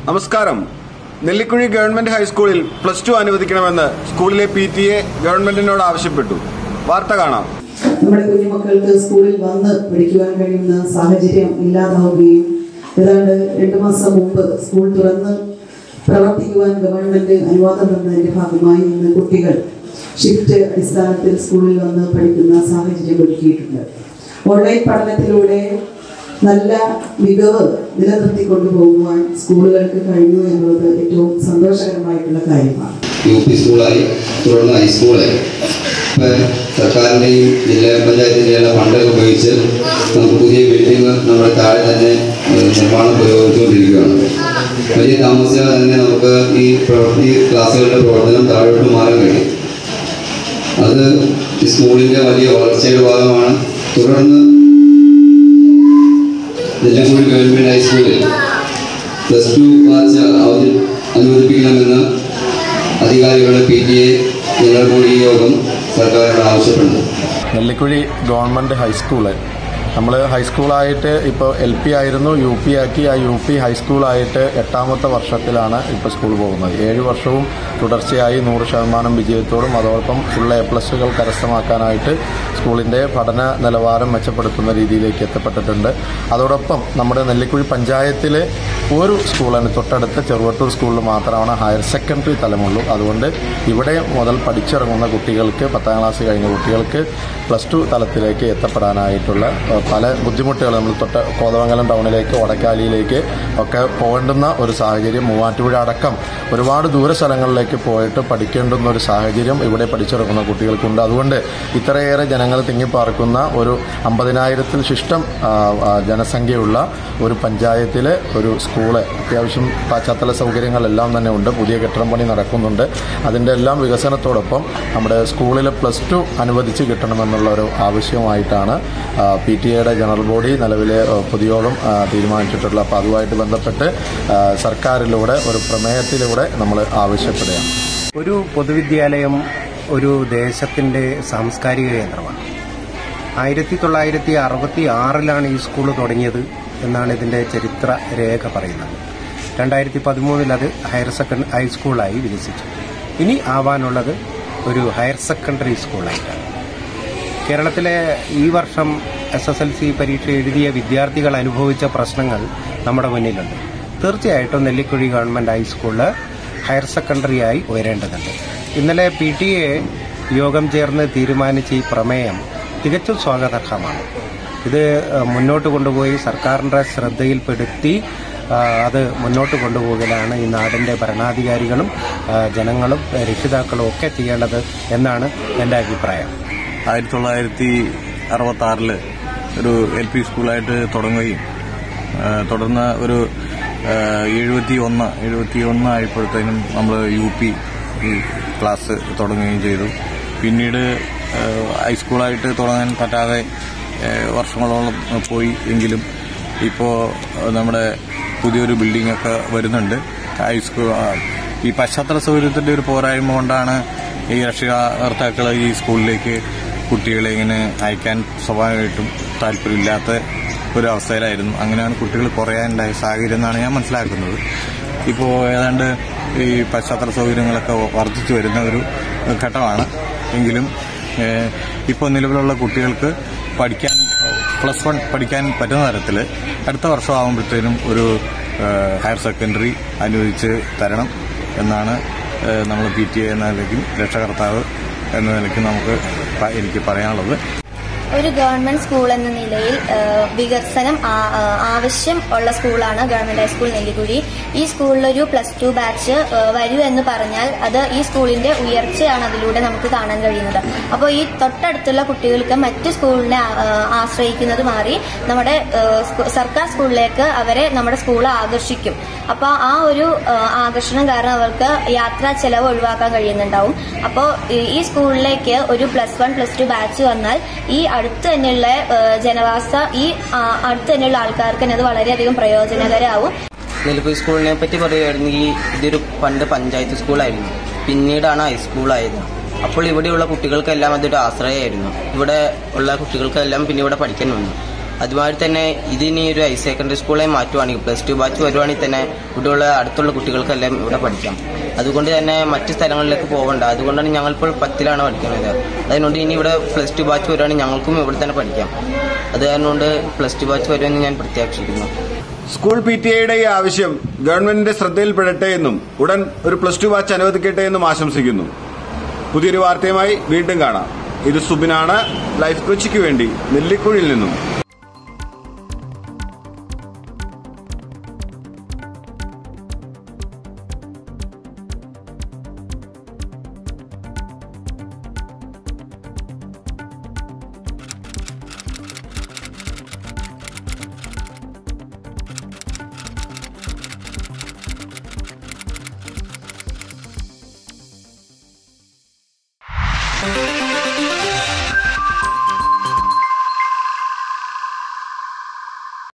നമസ്കാരം നെല്ലിക്കുഴി ഗവൺമെന്റ് ഹൈസ്കൂളിൽ plus two അനുവദിക്കണമെന്ന് സ്കൂളിലെ പി ടി എ ഗവൺമെന്റിനോട് ആവശ്യപ്പെട്ടു വാർത്ത കാണാം നമ്മുടെ കുഞ്ഞുമക്കൾക്ക് സ്കൂളിൽ വന്ന് പഠിക്കുവാൻ കഴിയുന്ന സാഹചര്യം ഇല്ലാതാവുകയും ഏതാണ്ട് രണ്ടു മാസം മുമ്പ് സ്കൂൾ തുറന്ന് പ്രവർത്തിക്കുവാൻ ഗവൺമെന്റ് അനുവാദം തന്നതിന്റെ ഭാഗമായി ഇന്ന് കുട്ടികൾ ഷിഫ്റ്റ് അടിസ്ഥാനത്തിൽ സ്കൂളിൽ വന്ന് പഠിക്കുന്ന സാഹചര്യം ഒരുക്കിയിട്ടുണ്ട് ഓൺലൈൻ പഠനത്തിലൂടെ നല്ല മികവ് നിലനിർത്തി കൊണ്ടുപോകുവാൻ സ്കൂളുകൾക്ക് കഴിഞ്ഞു എന്നുള്ളത് ഏറ്റവും സന്തോഷകരമായിട്ടുള്ള കാര്യമാണ് യു പി സ്കൂളായി തുടർന്ന് ഹൈസ്കൂളായി ഇപ്പം സർക്കാരിൻ്റെയും ജില്ലാ പഞ്ചായത്തിൻ്റെയുള്ള ഫണ്ടൊക്കെ ഉപയോഗിച്ച് നമുക്ക് പുതിയ ബിൽഡിംഗ് നമ്മുടെ താഴെ തന്നെ ഏഹ്, നിർമ്മാണം പുരോഗമിച്ചുകൊണ്ടിരിക്കുകയാണ് വലിയ താമസിയാതെ തന്നെ നമുക്ക് ഈ പ്രവൃത്തി ക്ലാസ്സുകളുടെ പ്രവർത്തനം താഴോട്ട് മാറാൻ കഴിയും അത് ഈ സ്കൂളിൻ്റെ വലിയ വളർച്ചയുടെ ഭാഗമാണ് തുടർന്ന് നെല്ലക്കൂടി ഗവൺമെൻറ് ഹൈസ്കൂളിൽ പ്ലസ് ടു ബാച്ച് അവധി അനുവദിപ്പിക്കണമെന്ന് അധികാരികളുടെ P T A general body യോഗം സർക്കാരിനോട് ആവശ്യപ്പെടുന്നു നെല്ലിക്കുഴി ഗവൺമെൻറ് ഹൈസ്കൂള് നമ്മൾ ഹൈസ്കൂളായിട്ട് ഇപ്പോൾ എൽ പി ആയിരുന്നു യു പി ആക്കി ആ യു പി ഹൈസ്കൂളായിട്ട് എട്ടാമത്തെ വർഷത്തിലാണ് ഇപ്പോൾ സ്കൂൾ പോകുന്നത് ഏഴ് വർഷവും തുടർച്ചയായി നൂറ് ശതമാനം വിജയത്തോടും അതോടൊപ്പം ഫുൾ എ പ്ലസുകൾ കരസ്ഥമാക്കാനായിട്ട് സ്കൂളിൻ്റെ പഠന നിലവാരം മെച്ചപ്പെടുത്തുന്ന രീതിയിലേക്ക് എത്തപ്പെട്ടിട്ടുണ്ട് അതോടൊപ്പം നമ്മുടെ നെല്ലിക്കുഴി പഞ്ചായത്തിലെ ഒരു സ്കൂളാണ് തൊട്ടടുത്ത ചെറുവട്ടൂർ സ്കൂളിൽ മാത്രമാണ് ഹയർ സെക്കൻഡറി തലമുള്ളൂ അതുകൊണ്ട് ഇവിടെ മുതൽ പഠിച്ചിറങ്ങുന്ന കുട്ടികൾക്ക് പത്താം ക്ലാസ് കഴിഞ്ഞ കുട്ടികൾക്ക് പ്ലസ് ടു തലത്തിലേക്ക് എത്തപ്പെടാനായിട്ടുള്ള ഏഹ്, പല ബുദ്ധിമുട്ടുകൾ നമ്മൾ തൊട്ട് കോതമംഗലം ടൗണിലേക്ക് വടക്കാലിയിലേക്ക് ഒക്കെ പോകേണ്ടുന്ന ഒരു സാഹചര്യം മൂവാറ്റുപുഴ അടക്കം ഒരുപാട് ദൂര സ്ഥലങ്ങളിലേക്ക് പോയിട്ട് പഠിക്കേണ്ടുന്ന ഒരു സാഹചര്യം ഇവിടെ പഠിച്ചിറങ്ങുന്ന കുട്ടികൾക്കുണ്ട് അതുകൊണ്ട് ഇത്രയേറെ ജനങ്ങൾ തിങ്ങിപ്പാർക്കുന്ന ഒരു അമ്പതിനായിരത്തിൽ ശിഷ്ടം ആ, ആ, ജനസംഖ്യയുള്ള ഒരു പഞ്ചായത്തിലെ ഒരു സ്കൂള് അത്യാവശ്യം പശ്ചാത്തല സൗകര്യങ്ങളെല്ലാം തന്നെ ഉണ്ട് പുതിയ കെട്ടിടം പണി നടക്കുന്നുണ്ട് അതിൻ്റെ എല്ലാം വികസനത്തോടൊപ്പം നമ്മുടെ സ്കൂളിലെ പ്ലസ് ടു അനുവദിച്ച് കിട്ടണമെന്നുള്ള ഒരു ആവശ്യമായിട്ടാണ് പി ടി എയുടെ ജനറൽ ബോഡി നിലവിലെ ആ, പൊതുയോഗം ആ, തീരുമാനിച്ചിട്ടുള്ളത് അപ്പോൾ അതുമായിട്ട് ബന്ധപ്പെട്ട് ആ, സർക്കാരിലൂടെ ഒരു പ്രമേയത്തിലൂടെ നമ്മൾ ആവശ്യപ്പെടുകയാണ് ഒരു പൊതുവിദ്യാലയം ഒരു ദേശത്തിൻ്റെ സാംസ്കാരിക കേന്ദ്രമാണ് ആയിരത്തി തൊള്ളായിരത്തി അറുപത്തി ആറിലാണ് ഈ സ്കൂൾ തുടങ്ങിയത് എന്നാണ് ഇതിൻ്റെ ചരിത്ര രേഖ പറയുന്നത് രണ്ടായിരത്തി പതിമൂന്നിൽ അത് ഹയർ സെക്കൻഡ് ഹൈസ്കൂളായി വികസിച്ചു ഇനി ആവാനുള്ളത് ഒരു ഹയർ സെക്കൻഡറി സ്കൂളായിട്ടാണ് കേരളത്തിലെ ഈ വർഷം എസ് എസ് എൽ സി പരീക്ഷ എഴുതിയ വിദ്യാർത്ഥികൾ അനുഭവിച്ച പ്രശ്നങ്ങൾ നമ്മുടെ മുന്നിലുണ്ട് തീർച്ചയായിട്ടും നെല്ലിക്കുഴി ഗവൺമെന്റ് ഹൈസ്കൂള് ഹയർ സെക്കൻഡറിയായി ഉയരേണ്ടതുണ്ട് ഇന്നലെ പി ടി എ യോഗം ചേർന്ന് തീരുമാനിച്ച ഈ പ്രമേയം തികച്ചും സ്വാഗതാർഹമാണ് ഇത് ഏഹ്, മുന്നോട്ട് കൊണ്ടുപോയി സർക്കാരിൻ്റെ ശ്രദ്ധയിൽപ്പെടുത്തി ആ, അത് മുന്നോട്ട് കൊണ്ടുപോകലാണ് ഈ നാടിൻ്റെ ഭരണാധികാരികളും ആ, ജനങ്ങളും രക്ഷിതാക്കളും ഒക്കെ ചെയ്യേണ്ടത് എന്നാണ് എൻ്റെ അഭിപ്രായം ആയിരത്തി തൊള്ളായിരത്തി അറുപത്തി ആറില് ഒരു എൽ പി സ്കൂളായിട്ട് തുടങ്ങുകയും ആ, തുടർന്ന് ഒരു എഴുപത്തി ഒന്ന് എഴുപത്തി ഒന്ന് ആയപ്പോഴത്തേനും നമ്മൾ യു പി ഈ ക്ലാസ് തുടങ്ങുകയും ചെയ്തു പിന്നീട് ആ, ഹൈസ്കൂളായിട്ട് തുടങ്ങാൻ പറ്റാതെ ആ, വർഷങ്ങളോളം പോയി എങ്കിലും ഇപ്പോൾ നമ്മുടെ പുതിയൊരു ബിൽഡിംഗ് ഒക്കെ വരുന്നുണ്ട് ഹൈസ്കൂൾ ആ, ഈ പശ്ചാത്തല സൗകര്യത്തിന്റെ ഒരു പോരായ്മ കൊണ്ടാണ് ഈ രക്ഷകർത്താക്കൾ ഈ സ്കൂളിലേക്ക് കുട്ടികളെ ഇങ്ങനെ അയക്കാൻ സ്വാഭാവികമായിട്ടും താല്പര്യമില്ലാത്ത ഒരു അവസ്ഥയിലായിരുന്നു അങ്ങനെയാണ് കുട്ടികൾ കുറയാനുണ്ടായ സാഹചര്യം എന്നാണ് ഞാൻ മനസ്സിലാക്കുന്നത് ഇപ്പോൾ ഏതാണ്ട് ഈ പശ്ചാത്തല സൗകര്യങ്ങളൊക്കെ വർദ്ധിച്ചു വരുന്ന ഒരു ഘട്ടമാണ് എങ്കിലും ഏഹ്, ഇപ്പോൾ നിലവിലുള്ള കുട്ടികൾക്ക് പഠിക്കാൻ പ്ലസ് വൺ പഠിക്കാൻ പറ്റുന്ന തരത്തിൽ അടുത്ത വർഷം ആകുമ്പോഴത്തേനും ഒരു ഏഹ്, ഹയർ സെക്കൻഡറി അനുവദിച്ച് തരണം എന്നാണ് ഏഹ്, നമ്മൾ പി ടി എ എന്ന നിലയ്ക്കും രക്ഷകർത്താവ് എന്ന നിലയ്ക്കും നമുക്ക് പ- എനിക്ക് പറയാനുള്ളത് ഒരു ഗവൺമെന്റ് സ്കൂൾ എന്ന നിലയിൽ ആ, വികസനം ആ- ആ, ആവശ്യം ഉള്ള സ്കൂളാണ് ഗവൺമെന്റ് ഹൈസ്കൂൾ നെല്ലിക്കുഴി ഈ സ്കൂളിലൊരു പ്ലസ് ടു ബാച്ച് ആ, വരൂ എന്ന് പറഞ്ഞാൽ അത് ഈ സ്കൂളിന്റെ ഉയർച്ചയാണ് അതിലൂടെ നമുക്ക് കാണാൻ കഴിയുന്നത് അപ്പോൾ ഈ തൊട്ടടുത്തുള്ള കുട്ടികൾക്ക് മറ്റു സ്കൂളിനെ ആ- ആ, ആശ്രയിക്കുന്നത് മാറി നമ്മുടെ ആ, സ്കൂ- സർക്കാർ സ്കൂളിലേക്ക് അവരെ നമ്മുടെ സ്കൂൾ ആകർഷിക്കും അപ്പോൾ ആ ഒരു ആ, ആകർഷണം കാരണം അവർക്ക് യാത്രാ ചെലവ് ഒഴിവാക്കാൻ കഴിയുന്നുണ്ടാവും അപ്പോൾ ഈ സ്കൂളിലേക്ക് ഒരു plus one plus two batch വന്നാൽ ഈ അടുത്ത് തന്നെയുള്ള ആ, ജനവാസ ഈ ആ, അടുത്ത് തന്നെയുള്ള ആൾക്കാർക്ക് തന്നെ അത് വളരെയധികം പ്രയോജനകരമാവും നെല്ലിക്കുഴി സ്കൂളിനെ പറ്റി പറയുകയായിരുന്നെങ്കിൽ ഇതൊരു പണ്ട് പഞ്ചായത്ത് സ്കൂളായിരുന്നു പിന്നീടാണ് ഹൈസ്കൂളായത് അപ്പോൾ ഇവിടെയുള്ള കുട്ടികൾക്കെല്ലാം അതൊരു ആശ്രയമായിരുന്നു ഇവിടെ ഉള്ള കുട്ടികൾക്കെല്ലാം പിന്നെ ഇവിടെ പഠിക്കാൻ വന്നു അതുമാതിരി തന്നെ ഇതിനി ഒരു ഹയർ സെക്കൻഡറി സ്കൂളായി മാറ്റുവാണെങ്കിൽ പ്ലസ് ടു ബാച്ച് വരുവാണെങ്കിൽ തന്നെ ഇവിടെയുള്ള അടുത്തുള്ള കുട്ടികൾക്കെല്ലാം ഇവിടെ പഠിക്കാം അതുകൊണ്ട് തന്നെ മറ്റ് സ്ഥലങ്ങളിലേക്ക് പോകണ്ട അതുകൊണ്ടാണ് ഞങ്ങളിപ്പോൾ പത്തിലാണ് പഠിക്കുന്നത് അതുകൊണ്ട് ഇനി ഇവിടെ പ്ലസ് ടു ബാച്ച് വരുവാണെങ്കിൽ ഞങ്ങൾക്കും ഇവിടെ തന്നെ പഠിക്കാം അത് കാരണം കൊണ്ട് പ്ലസ് ടു ബാച്ച് വരുമെന്ന് ഞാൻ പ്രത്യാക്ഷിക്കുന്നു സ്കൂൾ പി ടി എയുടെ ഈ ആവശ്യം ഗവൺമെന്റിന്റെ ശ്രദ്ധയിൽപ്പെടട്ടെ എന്നും ഉടൻ ഒരു പ്ലസ് ടു ബാച്ച് അനുവദിക്കട്ടെ എന്നും ആശംസിക്കുന്നു പുതിയൊരു വാർത്തയുമായി വീണ്ടും കാണാം ഇത് സുബിനാണ് ലൈഫ് കൊച്ചിക്ക് വേണ്ടി നെല്ലിക്കുഴിയിൽ നിന്നും